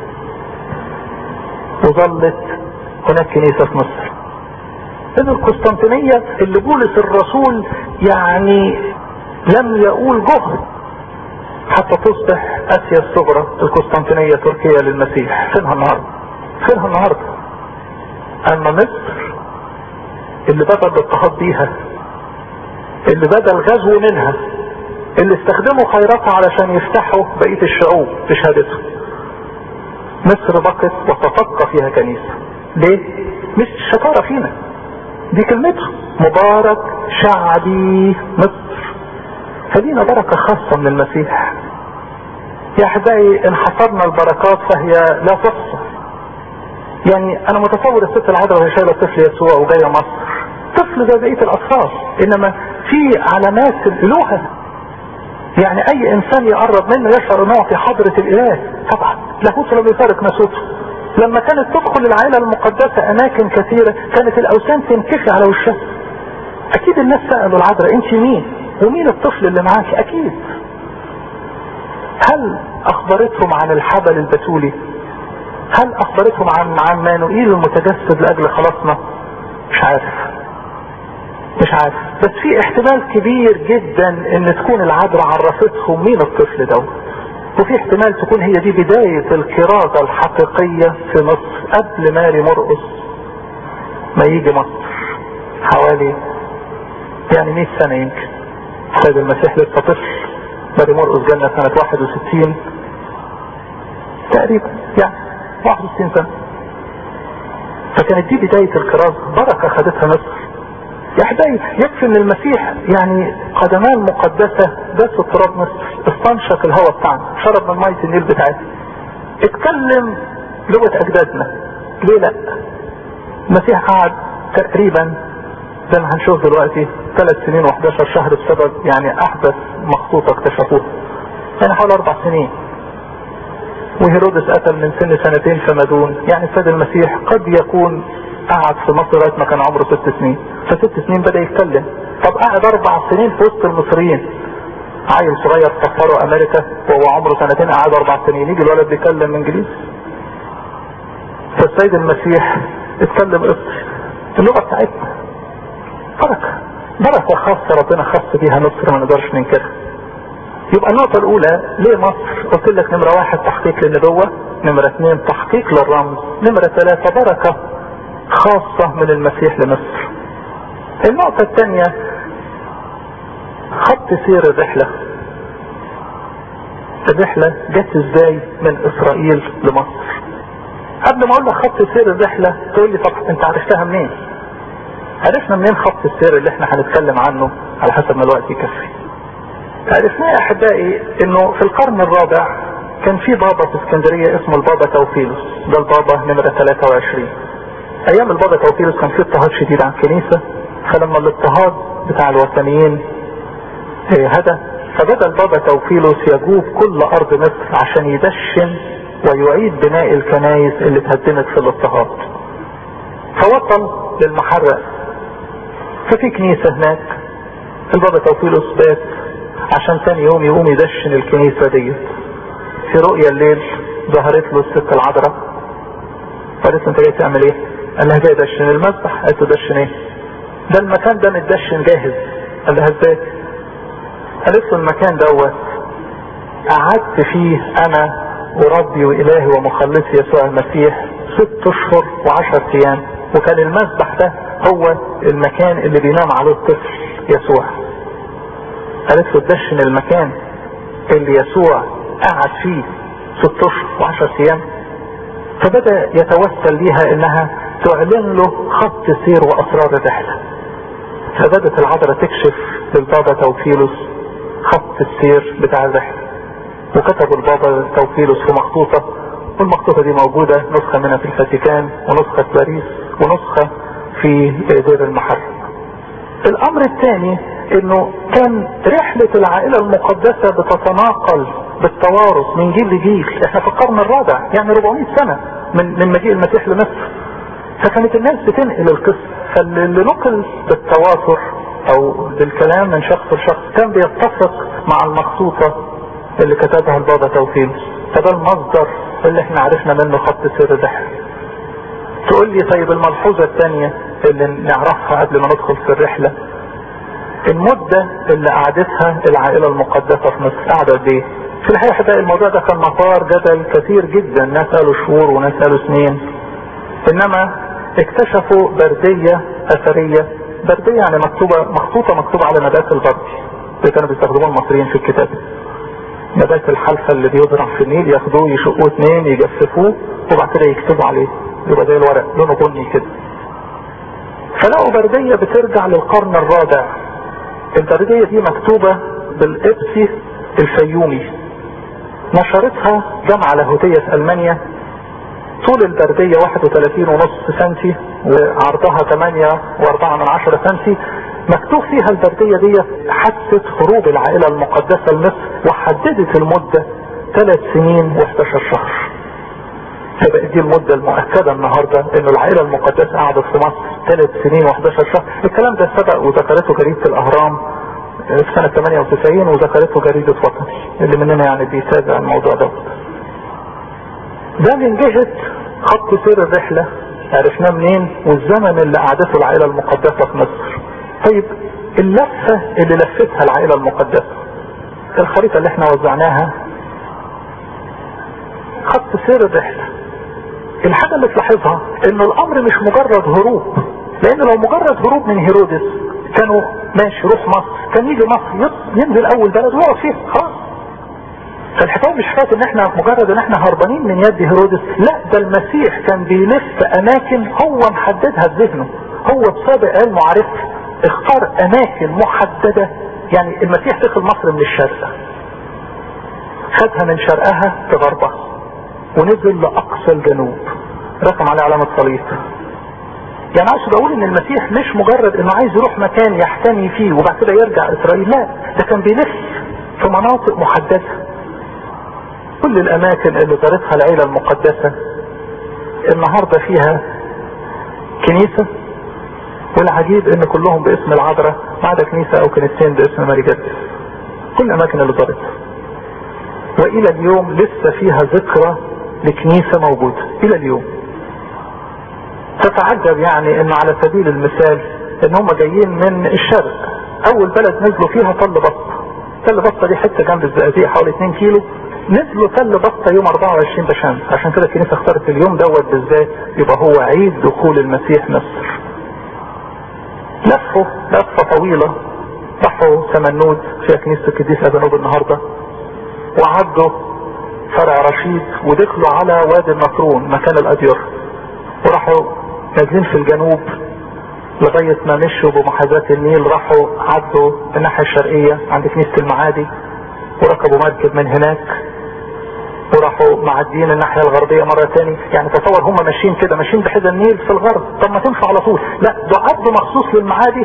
وظلت هناك كنيسة في مصر إذ القسطنطينية اللي بولس الرسول يعني لم يقول جهد حتى تصبح اسيا الصغرى القسطنطينية تركيا للمسيح فينها النهاردة فينها النهاردة اما مصر اللي بدأ الاضطهاد بيها اللي بدأ الغزو منها اللي استخدموا خيراتها علشان يفتحوا بقية الشعوب بشهادته مصر بقت وتتبقى فيها كنيسة ليه؟ مش شطارة فينا دي كلمتها مبارك شعبي مصر فلينا بركة خاصة من المسيح يا احبائي ان حصرنا البركات فهي لا تحصى يعني انا متصور الست العذراء وهي شايله طفل يسوع وجايه مصر طفل زي بقيه الاطفال انما في علامات الالوهه يعني اي انسان يقرب منه يشعر ان هو في حضره الاله طبعا لاهوت لا بيفارق ناسوته لما كانت تدخل العائله المقدسه اماكن كثيره كانت الاوثان تنكفي على وشها اكيد الناس سالوا العذراء انت مين ومين الطفل اللي معاك اكيد هل اخبرتهم عن الحبل البتولي هل اخبرتهم عن عن مانوئيل المتجسد لاجل خلاصنا مش عارف مش عارف بس في احتمال كبير جدا ان تكون العذراء عرفتهم مين الطفل دوت وفي احتمال تكون هي دي بداية الكرازة الحقيقية في مصر قبل ماري مرقس ما يجي مصر حوالي يعني 100 سنة يمكن سيد المسيح لسه طفل ماري مرقس جالنا سنة 61 تقريبا يعني 61 سنة فكانت دي بداية الكرازة بركة خدتها مصر يا احبائي يكفي ان المسيح يعني قدمان مقدسة داس تراب مصر استنشق الهواء بتاعنا شرب من مية النيل بتاعتنا اتكلم لغة اجدادنا ليه لا المسيح قعد تقريبا زي ما هنشوف دلوقتي ثلاث سنين و11 شهر بسبب يعني احدث مخطوطة اكتشفوها يعني حوالي اربع سنين وهيرودس قتل من سن سنتين فمدون يعني السيد المسيح قد يكون قعد في مصر لغايه ما كان عمره ست سنين فست سنين بدا يتكلم طب قعد اربع سنين في وسط المصريين عيل صغير سفره امريكا وهو عمره سنتين قعد اربع سنين يجي الولد بيتكلم انجليزي فالسيد المسيح اتكلم قبطي اللغه بتاعتنا بركه بركه خاصه ربنا خص بيها مصر ما نقدرش ننكرها يبقى النقطة الأولى ليه مصر؟ قلت لك نمرة واحد تحقيق للنبوة، نمرة اثنين تحقيق للرمز، نمرة ثلاثة بركة خاصة من المسيح لمصر. النقطة الثانية خط سير الرحلة. الرحلة جت ازاي من إسرائيل لمصر؟ قبل ما أقول لك خط سير الرحلة تقول لي طب أنت عرفتها منين؟ عرفنا منين خط السير اللي احنا هنتكلم عنه على حسب ما الوقت يكفي. عرفنا يا احبائي انه في القرن الرابع كان في بابا في اسكندرية اسمه البابا توفيلوس ده البابا نمرة 23 ايام البابا توفيلوس كان في اضطهاد شديد عن الكنيسة فلما الاضطهاد بتاع الوثنيين هدى فبدأ البابا توفيلوس يجوب كل ارض مصر عشان يدشن ويعيد بناء الكنائس اللي اتهدمت في الاضطهاد فوصل للمحرق ففي كنيسة هناك البابا توفيلوس بات عشان تاني يوم يقوم يدشن الكنيسة ديت في رؤيا الليل ظهرت له الست العذراء قالت له انت جاي تعمل ايه؟ قال لها جاي ادشن المذبح قالت له دشن ايه؟ ده المكان ده متدشن جاهز قال لها ازاي؟ قالت له المكان دوت قعدت فيه انا وربي والهي ومخلصي يسوع المسيح ست اشهر وعشر ايام وكان المذبح ده هو المكان اللي بينام عليه الطفل يسوع قالت له تدشن المكان اللي يسوع قعد فيه ست اشهر وعشر ايام فبدا يتوسل ليها انها تعلن له خط سير واسرار الرحله فبدت العذراء تكشف للبابا توفيلوس خط السير بتاع الرحله وكتب البابا توفيلوس في مخطوطه والمخطوطه دي موجوده نسخه منها في الفاتيكان ونسخه في باريس ونسخه في دير المحرق الامر الثاني انه كان رحلة العائلة المقدسة بتتناقل بالتوارث من جيل لجيل احنا في القرن الرابع يعني 400 سنة من من مجيء المسيح لمصر فكانت الناس بتنقل القصة فاللي نقل بالتواتر او بالكلام من شخص لشخص كان بيتفق مع المخطوطة اللي كتبها البابا توفيلوس فده المصدر اللي احنا عرفنا منه خط سير الرحلة تقول لي طيب الملحوظة الثانية اللي نعرفها قبل ما ندخل في الرحلة المدة اللي قعدتها العائلة المقدسة في مصر قعدت قد ايه؟ في الحقيقة بقى الموضوع ده كان مثار جدل كثير جدا ناس قالوا شهور وناس قالوا سنين انما اكتشفوا بردية اثرية بردية يعني مكتوبة مخطوطة مكتوبة على نبات البردي اللي كانوا بيستخدموه المصريين في الكتاب نبات الحلفة اللي بيزرع في النيل ياخدوه يشقوه اتنين يجففوه وبعد كده يكتبوا عليه يبقى زي الورق لونه بني كده فلقوا بردية بترجع للقرن الرابع البردية دي مكتوبة بالقبسي الفيومي نشرتها جامعة لاهوتية في ألمانيا طول البردية 31 ونص سنتي وعرضها 8 و4 من 10 سنتي مكتوب فيها البردية دي حدثت هروب العائلة المقدسة لمصر وحددت المدة ثلاث سنين و11 شهر فبقت دي المدة المؤكدة النهاردة انه العائلة المقدسة قعدت في مصر ثلاث سنين و11 شهر الكلام ده سبق وذكرته جريدة الاهرام في سنة 98 وذكرته جريدة وطني اللي مننا يعني بيتابع الموضوع ده ده من جهة خط سير الرحلة عرفناه منين والزمن اللي قعدته العائلة المقدسة في مصر طيب اللفة اللي لفتها العائلة المقدسة الخريطة اللي احنا وزعناها خط سير الرحلة الحاجة اللي تلاحظها ان الامر مش مجرد هروب لان لو مجرد هروب من هيرودس كانوا ماشي روح مصر كان يجي مصر ينزل اول بلد ويقعد فيها خلاص فالحكايه مش حكايه ان احنا مجرد ان احنا هربانين من يد هيرودس لا ده المسيح كان بيلف اماكن هو محددها بذهنه هو بسابق علمه عارفها اختار اماكن محدده يعني المسيح دخل مصر من الشرق خدها من شرقها لغربها ونزل لاقصى الجنوب رسم عليه علامه صليب يعني اقصد اقول ان المسيح مش مجرد انه عايز يروح مكان يحتمي فيه وبعد كده يرجع اسرائيل لا ده كان بيلف في مناطق محدده كل الاماكن اللي زارتها العيله المقدسه النهارده فيها كنيسه والعجيب ان كلهم باسم العذراء ما عدا كنيسه او كنيستين باسم ماري جرجس كل الاماكن اللي زارتها والى اليوم لسه فيها ذكرى لكنيسه موجوده الى اليوم تتعجب يعني ان على سبيل المثال ان هم جايين من الشرق اول بلد نزلوا فيها تل بطه تل بطه دي حته جنب الزقازيق حوالي 2 كيلو نزلوا تل بطه يوم 24 بشمس عشان كده الكنيسه اختارت اليوم دوت بالذات يبقى هو عيد دخول المسيح مصر لفوا لفه طويله راحوا سمنود فيها كنيسه القديس ابانوب النهارده وعدوا فرع رشيد ودخلوا على وادي النطرون مكان الاديار وراحوا نازلين في الجنوب لغاية ما مشوا بمحاذاة النيل راحوا عدوا الناحية الشرقية عند كنيسة المعادي وركبوا مركب من هناك وراحوا معديين الناحية الغربية مرة تاني يعني تصور هم ماشيين كده ماشيين بحذا النيل في الغرب طب ما تمشوا على طول لا ده عدوا مخصوص للمعادي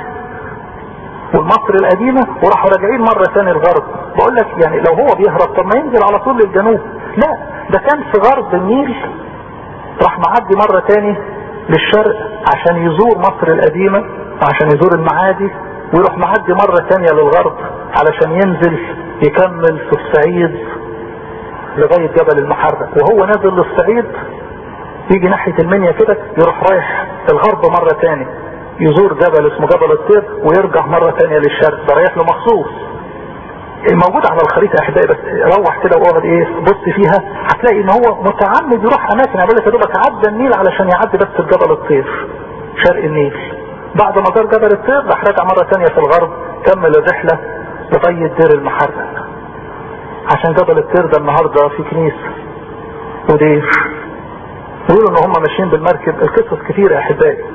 والمصر القديمة وراحوا راجعين مرة تاني الغرب بقول لك يعني لو هو بيهرب طب ما ينزل على طول للجنوب لا ده كان في غرب النيل راح معدي مرة تاني للشرق عشان يزور مصر القديمة عشان يزور المعادي ويروح معدي مرة تانية للغرب علشان ينزل يكمل في الصعيد لغاية جبل المحرة وهو نازل للصعيد يجي ناحية المنيا كده يروح رايح الغرب مرة تاني يزور جبل اسمه جبل الطير ويرجع مرة تانية للشرق ده رايح له مخصوص الموجود على الخريطة يا احبائي بس روح كده واقعد ايه بص فيها هتلاقي ان هو متعمد يروح اماكن يعمل لك يا دوبك عدى النيل علشان يعدي بس جبل الطير شرق النيل بعد ما زار جبل الطير راح راجع مرة تانية في الغرب كمل الرحلة لغاية دير المحرق عشان جبل الطير ده النهاردة في كنيسة ودير بيقولوا ان هم ماشيين بالمركب القصص كتيرة يا احبائي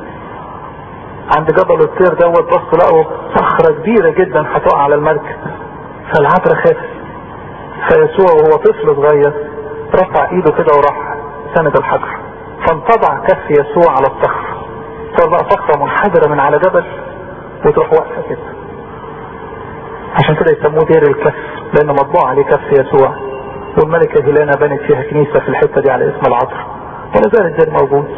عند جبل الطير دوت بصوا لقوا صخرة كبيرة جدا هتقع على المركب فالعذراء خاف فيسوع وهو طفل صغير رفع ايده كده وراح سند الحجر فانطبع كف يسوع على الصخر صار بقى صخرة منحدرة من على جبل وتروح واقفة كده عشان كده يسموه دير الكف لان مطبوع عليه كف يسوع والملكة هيلانا بنت فيها كنيسة في الحتة دي على اسم العذراء ولا زال الدير موجود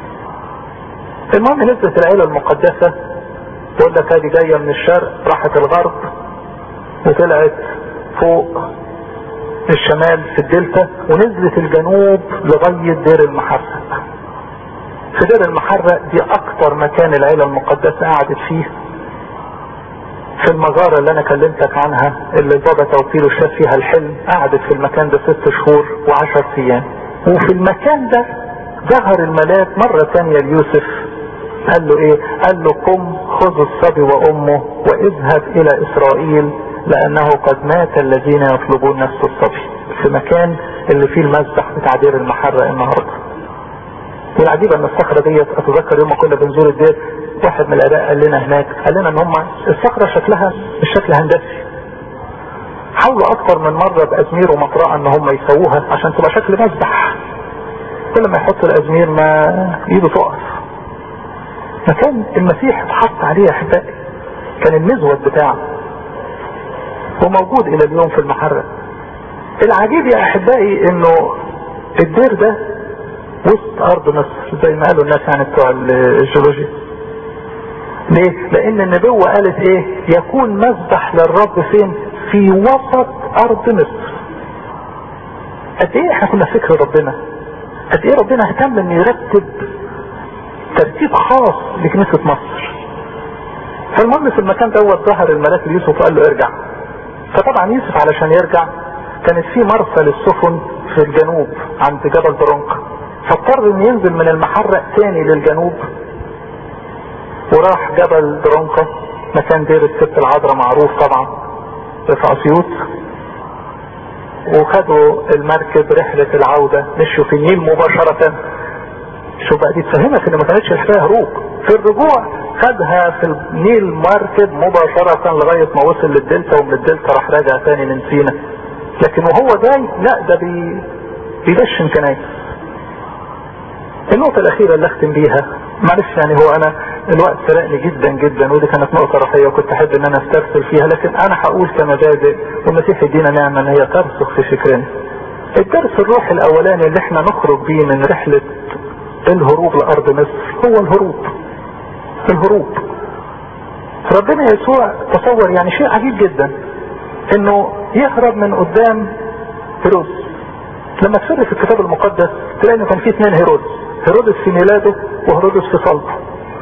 المهم نزلت العيلة المقدسة تقول لك ادي جاية من الشرق راحت الغرب وطلعت فوق الشمال في الدلتا ونزلت الجنوب لغاية دير المحرق في دير المحرق دي اكتر مكان العيلة المقدسة قعدت فيه في المغارة اللي انا كلمتك عنها اللي البابا توكيله شاف فيها الحلم قعدت في المكان ده ست شهور وعشر ايام وفي المكان ده ظهر الملاك مرة تانية ليوسف قال له ايه قال له قم خذ الصبي وامه واذهب الى اسرائيل لانه قد مات الذين يطلبون نفس الصبي في مكان اللي فيه المذبح بتاع دير المحرق النهارده والعجيب ان الصخرة ديت اتذكر يوم ما كنا بنزور الدير واحد من الاباء قال لنا هناك قال لنا ان هم الصخرة شكلها مش شكل هندسي حاولوا اكتر من مرة بازمير ومطرقة ان هم يسووها عشان تبقى شكل مذبح كل ما يحط الازمير ما ايده تقف مكان المسيح اتحط عليه يا احبائي كان المزود بتاعه وموجود الى اليوم في المحرق العجيب يا احبائي انه الدير ده وسط ارض مصر زي ما قالوا الناس يعني بتوع الجيولوجيا ليه لان النبوة قالت ايه يكون مذبح للرب فين في وسط ارض مصر قد ايه احنا كنا فكر ربنا قد ايه ربنا اهتم ان يرتب ترتيب خاص لكنيسة مصر فالمهم في المكان دوت ظهر الملاك ليوسف وقال له ارجع فطبعا يوسف علشان يرجع كانت في مرسى للسفن في الجنوب عند جبل درونكا فاضطر ان ينزل من المحرق تاني للجنوب وراح جبل درونكا مكان دير الست العذراء معروف طبعا في اسيوط وخدوا المركب رحلة العودة مشوا في النيل مباشرة شو بقى دي تفهمك ان ما كانتش الحكاية هروب في الرجوع خدها في النيل مركب مباشرة لغاية ما وصل للدلتا ومن الدلتا راح راجع تاني من سينا لكن وهو جاي لا ده بي بيدشن كنايس النقطة الأخيرة اللي أختم بيها معلش يعني هو أنا الوقت سرقني جدا جدا ودي كانت نقطة رفيعة وكنت أحب إن أنا أسترسل فيها لكن أنا هقول كمبادئ والمسيح يدينا نعمة إن هي ترسخ في فكرنا. الدرس الروحي الأولاني اللي إحنا نخرج بيه من رحلة الهروب لأرض مصر هو الهروب. الهروب. ربنا يسوع تصور يعني شيء عجيب جدا إنه يهرب من قدام هيرودس. لما تفر في الكتاب المقدس تلاقي إنه كان في اثنين هيرودس. هيرودس في ميلاده وهيرودس في صلبه.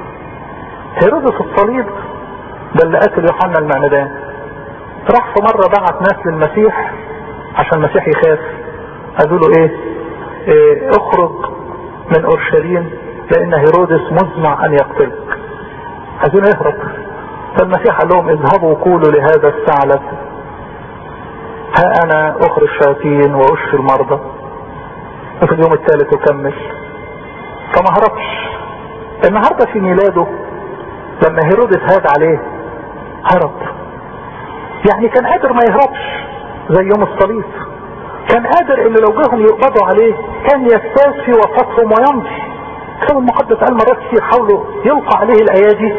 هيرودس الصليب ده اللي قتل يوحنا المعمدان راح في مرة بعت ناس للمسيح عشان المسيح يخاف قالوا له ايه, إيه اخرج من اورشليم لان هيرودس مزمع ان يقتلك عايزين يهرب فالمسيح قال لهم اذهبوا قولوا لهذا الثعلب ها انا اخرج شياطين واشفي المرضى وفي اليوم الثالث اكمل فما هربش النهارده في ميلاده لما هيرودس هاد عليه هرب يعني كان قادر ما يهربش زي يوم الصليب كان قادر ان لو جاهم يقبضوا عليه كان يجتاز في وسطهم ويمضي الكتاب المقدس قال مرات كتير حاولوا يلقى عليه الايادي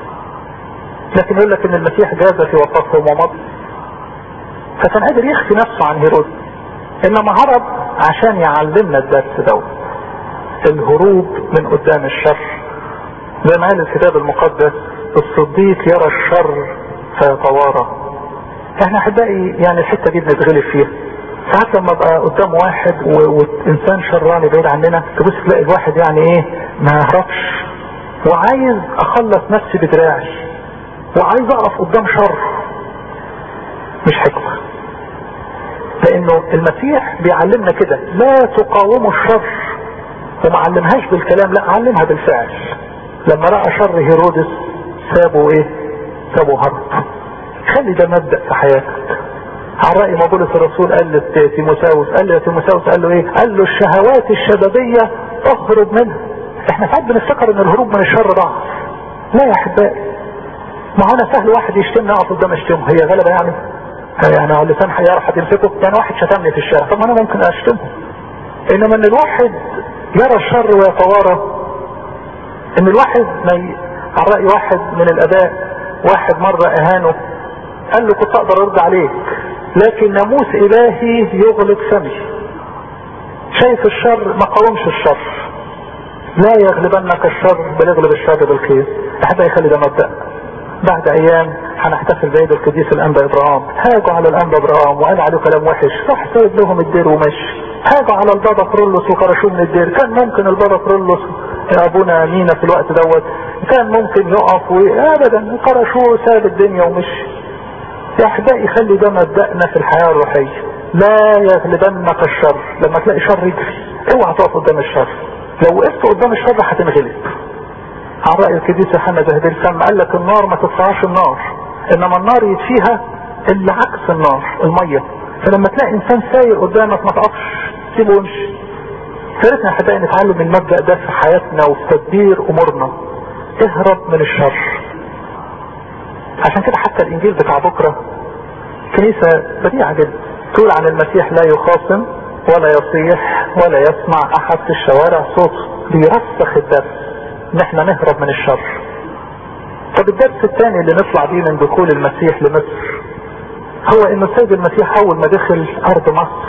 لكن يقول لك ان المسيح جاز في وسطهم ومضى فكان قادر يخفي نفسه عن هيرودس انما هرب عشان يعلمنا الدرس دوت الهروب من قدام الشر زي ما قال الكتاب المقدس الصديق يرى الشر فيتوارى احنا احبائي يعني الحته دي بنتغلب فيها ساعات لما ابقى قدام واحد وانسان شراني بعيد عننا تبص تلاقي الواحد يعني ايه ما يهربش وعايز اخلص نفسي بدراعي وعايز اقف قدام شر مش حكمه لانه المسيح بيعلمنا كده لا تقاوموا الشر وما علمهاش بالكلام لا علمها بالفعل لما رأى شر هيرودس سابوا ايه سابوا هرب خلي ده مبدأ في حياتك على رأي ما بولس الرسول قال لتيموساوس قال له تيموساوس قال له ايه قال له الشهوات الشبابية اهرب منها احنا ساعات بنفتكر ان الهروب من الشر ضعف لا يا احبائي ما هو انا سهل واحد يشتمني اقف قدام اشتمه هي غلبة يعني يعني على لسان حيار حد يمسكه يعني واحد شتمني في الشارع طب انا ممكن اشتمه انما ان الواحد يرى الشر ويتوارى ان الواحد ما ي... على رأي واحد من الاباء واحد مرة اهانه قال له كنت اقدر ارد عليك لكن ناموس الهي يغلق فمي شايف الشر ما قاومش الشر لا يغلبنك الشر بل يغلب الشر بالخير احب يخلي ده مبدأ بعد ايام هنحتفل بعيد القديس الانبا ابراهام هاجوا على الانبا ابراهام وقال عليه كلام وحش راح سايب لهم الدير ومشي هاجوا على البابا كرولوس وكرشوه من الدير كان ممكن البابا كرولوس ابونا مينا في الوقت دوت كان ممكن يقف ابدا كرشوه ساب الدنيا ومشي يا احبائي خلي ده مبدأنا في الحياة الروحية لا يغلبنك الشر لما تلاقي شر يجري اوعى تقف قدام الشر لو وقفت قدام الشر هتنغلب على رأي القديس يوحنا زهدير سم قال لك النار ما تطفعش النار انما النار يدفيها اللي عكس النار المية فلما تلاقي انسان سايق قدامك ما تقفش سيبه وامشي فلسنا احبائي نتعلم المبدأ ده في حياتنا وفي تدبير امورنا اهرب من الشر عشان كده حتى الانجيل بتاع بكرة كنيسة بديعة جدا تقول عن المسيح لا يخاصم ولا يصيح ولا يسمع احد في الشوارع صوته بيرسخ الدرس ان احنا نهرب من الشر طب الدرس الثاني اللي نطلع بيه من دخول المسيح لمصر هو ان السيد المسيح اول ما دخل ارض مصر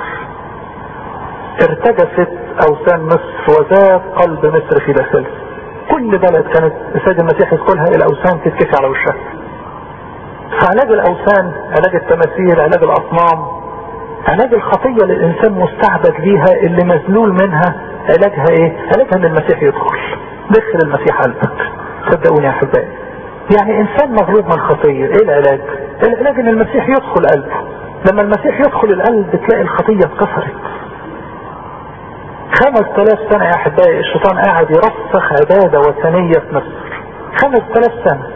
ارتجفت اوثان مصر وذاب قلب مصر في داخله كل بلد كانت السيد المسيح يدخلها الاوثان تتكفي على وشها فعلاج الاوثان علاج التماثيل علاج الاصنام علاج الخطية اللي الانسان مستعبد ليها اللي مذلول منها علاجها ايه علاجها ان المسيح يدخل دخل المسيح قلبك صدقوني يا احبائي يعني انسان مغلوب من خطية ايه العلاج العلاج ان المسيح يدخل قلبه لما المسيح يدخل القلب تلاقي الخطية اتكسرت خمس تلاف سنة يا احبائي الشيطان قاعد يرسخ عبادة وثنية في مصر خمس تلاف سنة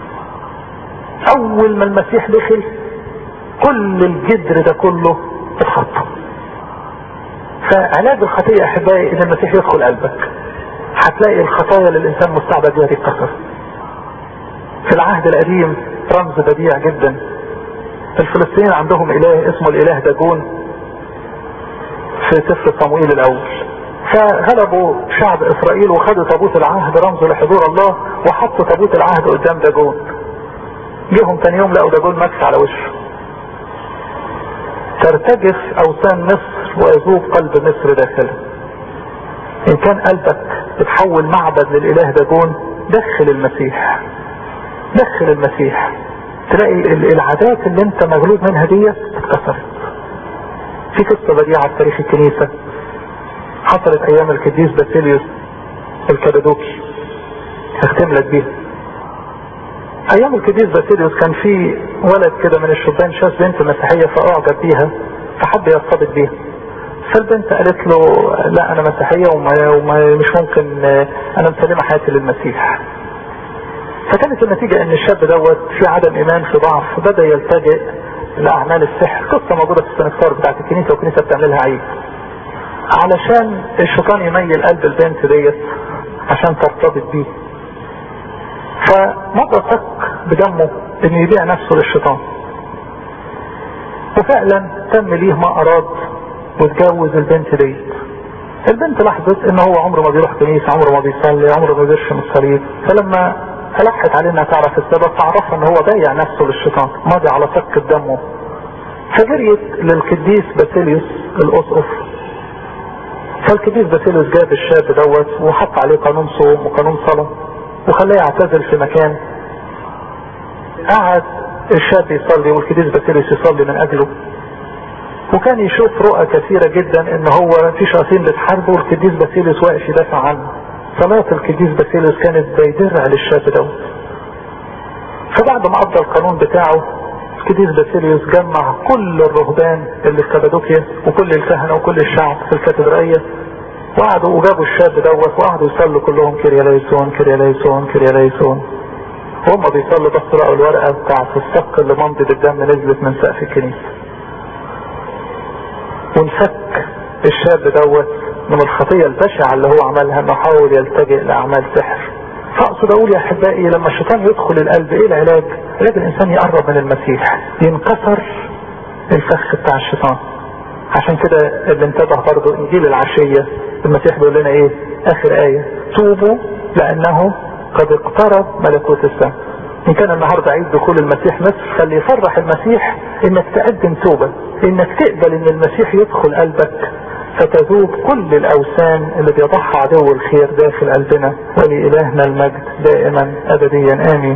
اول ما المسيح دخل كل الجدر ده كله اتخطى فعلاج الخطية احبائي ان المسيح يدخل قلبك هتلاقي الخطايا اللي الانسان مستعبد بيها تتكسر في العهد القديم رمز بديع جدا الفلسطينيين عندهم اله اسمه الاله داجون في سفر صموئيل الاول فغلبوا شعب اسرائيل وخدوا تابوت العهد رمز لحضور الله وحطوا تابوت العهد قدام داجون جيهم تاني يوم لقوا داجون مكس على وشه ترتجف اوثان مصر ويذوب قلب مصر داخله ان كان قلبك اتحول معبد للاله داجون دخل المسيح دخل المسيح تلاقي العادات اللي انت مغلوب منها دي اتكسرت في قصة بديعة في تاريخ الكنيسة حصلت ايام القديس باسيليوس الكبادوكي هختم لك بيها ايام القديس باسيليوس كان في ولد كده من الشبان شاف بنت مسيحية فاعجب بيها فحب يرتبط بيها فالبنت قالت له لا انا مسيحية وما, وما مش ممكن انا مسلمة حياتي للمسيح فكانت النتيجة ان الشاب دوت في عدم ايمان في ضعف بدأ يلتجئ لاعمال السحر قصة موجودة في السنكتار بتاعت الكنيسة والكنيسة بتعملها عيب علشان الشيطان يميل قلب البنت ديت عشان ترتبط بيه فمضى صك بدمه ان يبيع نفسه للشيطان وفعلا تم ليه ما اراد واتجوز البنت ديت البنت لاحظت ان هو عمره ما بيروح كنيسة عمره ما بيصلي عمره ما بيرشم الصليب فلما ألحت عليه انها تعرف السبب فعرفها ان هو بايع نفسه للشيطان ماضي على سك دمه فجريت للقديس باسيليوس الاسقف فالقديس باسيليوس جاب الشاب دوت وحط عليه قانون صوم وقانون صلاة وخلاه يعتزل في مكان قعد الشاب يصلي والقديس باسيليوس يصلي من اجله وكان يشوف رؤى كثيرة جدا ان هو في شياطين بتحاربه والقديس باسيليوس واقف يدافع عنه صلاة القديس باسيليوس كانت زي درع للشاب دوت فبعد ما قضى القانون بتاعه القديس باسيليوس جمع كل الرهبان اللي في كابادوكيا وكل الكهنة وكل الشعب في الكاتدرائية وقعدوا وجابوا الشاب دوت وقعدوا يصلوا كلهم كرياليسون كرياليسون كرياليسون وهم بيصلوا بس لقوا الورقة بتاعت الصك اللي ممضي بالدم نزلت من سقف الكنيسة وانفك الشاب دوت من الخطية البشعة اللي هو عملها انه حاول يلتجئ لاعمال سحر فاقصد اقول يا احبائي لما الشيطان يدخل القلب ايه العلاج علاج الانسان يقرب من المسيح ينكسر الفخ بتاع الشيطان عشان كده اللي انتبه برضه انجيل العشية المسيح بيقول لنا ايه اخر اية توبوا لانه قد اقترب ملكوت السماء ان كان النهاردة عيد دخول المسيح مصر خلي يفرح المسيح انك تقدم توبة انك تقبل ان المسيح يدخل قلبك فتذوب كل الاوثان اللي بيضعها عدو الخير داخل قلبنا ولإلهنا المجد دائما ابديا امين